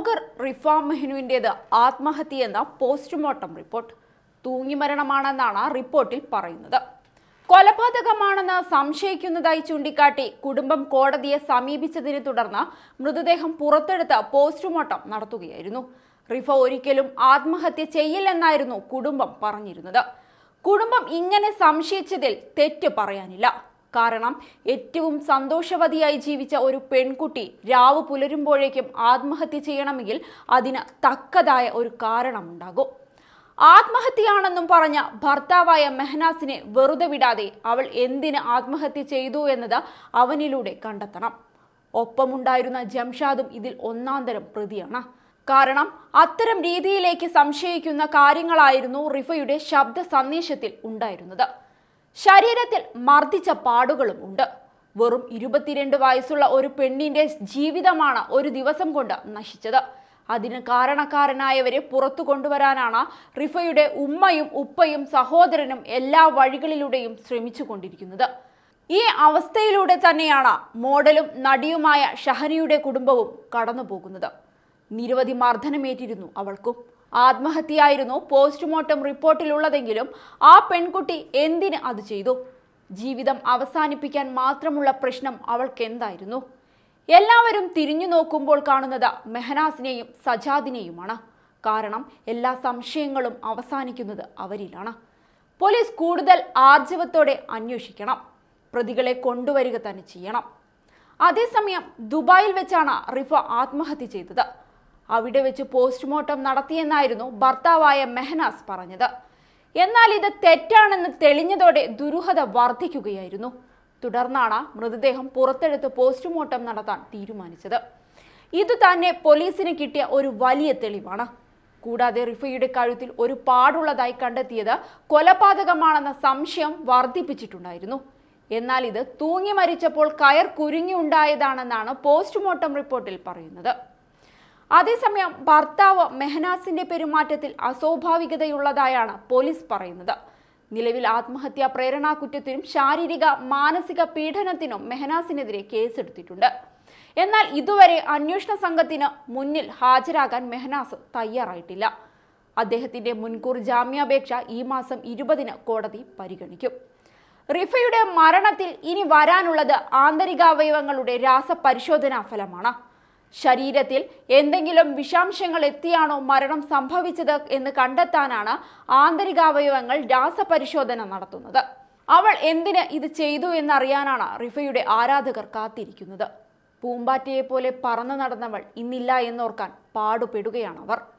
vlogger Rifa മെഹ്നുവിൻ്റേത് ആത്മഹത്യയെന്ന postmortem report തൂങ്ങിമരണമാണെന്നാണ് റിപ്പോർട്ടിൽ പറയുന്നത് കൊലപാതകമാണെന്ന് സംശയിക്കുന്നതായി ചൂണ്ടിക്കാട്ടി കുടുംബം കോടതിയെ സമീപിച്ചതിനെ തുടർന്ന് മൃതദേഹം പുറത്തെടുത്ത് പോസ്റ്റ്മോർട്ടം നടത്തുകയായിരുന്നു റിഫ ഒരിക്കലും ആത്മഹത്യ ചെയ്യില്ലെന്നായിരുന്നു കുടുംബം പറഞ്ഞിരുന്നത് കുടുംബം ഇങ്ങനെ സംശയിച്ചതിൽ തെറ്റ് പറയാനില്ല കാരണം ഏറ്റവും സന്തോഷവതിയായി ജീവിച്ച ഒരു പെൺകുട്ടി രാവ് പുലരുമ്പോഴേക്കും ആത്മഹത്യ ചെയ്യണമെങ്കിൽ അതിന് തക്കതായ ഒരു കാരണമുണ്ടാകും ആത്മഹത്യയാണെന്നും പറഞ്ഞ ഭർത്താവായ മെഹനാസിനെ വെറുതെ വിടാതെ അവൾ എന്തിന് ആത്മഹത്യ ചെയ്തു എന്നത് അവനിലൂടെ കണ്ടെത്തണം ഒപ്പമുണ്ടായിരുന്ന ജംഷാദും ഇതിൽ ഒന്നാന്തരം പ്രതിയാണ് കാരണം അത്തരം രീതിയിലേക്ക് സംശയിക്കുന്ന കാര്യങ്ങളായിരുന്നു റിഫയുടെ ശബ്ദ സന്ദേശത്തിൽ ഉണ്ടായിരുന്നത് ശരീരത്തിൽ മർദ്ദിച്ച പാടുകളും ഉണ്ട് വെറും ഇരുപത്തിരണ്ട് വയസ്സുള്ള ഒരു പെണ്ണിന്റെ ജീവിതമാണ് ഒരു ദിവസം കൊണ്ട് നശിച്ചത് അതിന് കാരണക്കാരനായവരെ പുറത്തു കൊണ്ടുവരാനാണ് റിഫയുടെ ഉമ്മയും ഉപ്പയും സഹോദരനും എല്ലാ വഴികളിലൂടെയും ശ്രമിച്ചുകൊണ്ടിരിക്കുന്നത് ഈ അവസ്ഥയിലൂടെ തന്നെയാണ് മോഡലും നടിയുമായ ഷഹനയുടെ കുടുംബവും കടന്നു പോകുന്നത് നിരവധി മർദ്ദനമേറ്റിരുന്നു അവൾക്കും ആത്മഹത്യയായിരുന്നു പോസ്റ്റ്മോർട്ടം റിപ്പോർട്ടിലുള്ളതെങ്കിലും ആ പെൺകുട്ടി എന്തിന് അത് ചെയ്തു ജീവിതം അവസാനിപ്പിക്കാൻ മാത്രമുള്ള പ്രശ്നം അവൾക്ക് എന്തായിരുന്നു എല്ലാവരും തിരിഞ്ഞു നോക്കുമ്പോൾ കാണുന്നത് മെഹനാസിനെയും സജാദിനെയുമാണ് കാരണം എല്ലാ സംശയങ്ങളും അവസാനിക്കുന്നത് അവരിലാണ് പോലീസ് കൂടുതൽ ആർജവത്തോടെ അന്വേഷിക്കണം പ്രതികളെ കൊണ്ടുവരിക തന്നെ ചെയ്യണം അതേസമയം ദുബായിൽ വെച്ചാണ് റിഫ ആത്മഹത്യ ചെയ്തത് അവിടെ വെച്ച് പോസ്റ്റ്മോർട്ടം നടത്തിയെന്നായിരുന്നു ഭർത്താവായ മെഹനാസ് പറഞ്ഞത് എന്നാൽ ഇത് തെറ്റാണെന്ന് തെളിഞ്ഞതോടെ ദുരൂഹത വർദ്ധിക്കുകയായിരുന്നു തുടർന്നാണ് മൃതദേഹം പുറത്തെടുത്ത് പോസ്റ്റ്മോർട്ടം നടത്താൻ തീരുമാനിച്ചത് ഇത് തന്നെ പോലീസിന് കിട്ടിയ ഒരു വലിയ തെളിവാണ് കൂടാതെ റിഫയുടെ കഴുത്തിൽ ഒരു പാടുള്ളതായി കണ്ടെത്തിയത് കൊലപാതകമാണെന്ന സംശയം വർദ്ധിപ്പിച്ചിട്ടുണ്ടായിരുന്നു എന്നാൽ ഇത് തൂങ്ങി മരിച്ചപ്പോൾ കയർ കുരുങ്ങി ഉണ്ടായതാണെന്നാണ് പോസ്റ്റ്മോർട്ടം റിപ്പോർട്ടിൽ പറയുന്നത് അതേസമയം ഭർത്താവ് മെഹനാസിന്റെ പെരുമാറ്റത്തിൽ അസ്വാഭാവികതയുള്ളതായാണ് പോലീസ് പറയുന്നത് നിലവിൽ ആത്മഹത്യാ പ്രേരണാ കുറ്റത്തിനും ശാരീരിക മാനസിക പീഡനത്തിനും മെഹനാസിനെതിരെ കേസെടുത്തിട്ടുണ്ട് എന്നാൽ ഇതുവരെ അന്വേഷണ സംഘത്തിന് മുന്നിൽ ഹാജരാകാൻ മെഹനാസ് തയ്യാറായിട്ടില്ല അദ്ദേഹത്തിന്റെ മുൻകൂർ ജാമ്യാപേക്ഷ ഈ മാസം ഇരുപതിന് കോടതി പരിഗണിക്കും റിഫയുടെ മരണത്തിൽ ഇനി വരാനുള്ളത് ആന്തരികാവയവങ്ങളുടെ രാസപരിശോധനാ ഫലമാണ് ശരീരത്തിൽ എന്തെങ്കിലും വിഷാംശങ്ങൾ എത്തിയാണോ മരണം സംഭവിച്ചത് എന്ന് കണ്ടെത്താനാണ് ആന്തരികാവയവങ്ങൾ രാസപരിശോധന നടത്തുന്നത് അവൾ എന്തിന് ഇത് ചെയ്തു എന്നറിയാനാണ് റിഫയുടെ ആരാധകർ കാത്തിരിക്കുന്നത് പൂമ്പാറ്റയെ പോലെ പറന്നു നടന്നവൾ ഇന്നില്ല എന്നോർക്കാൻ പാടുപെടുകയാണവർ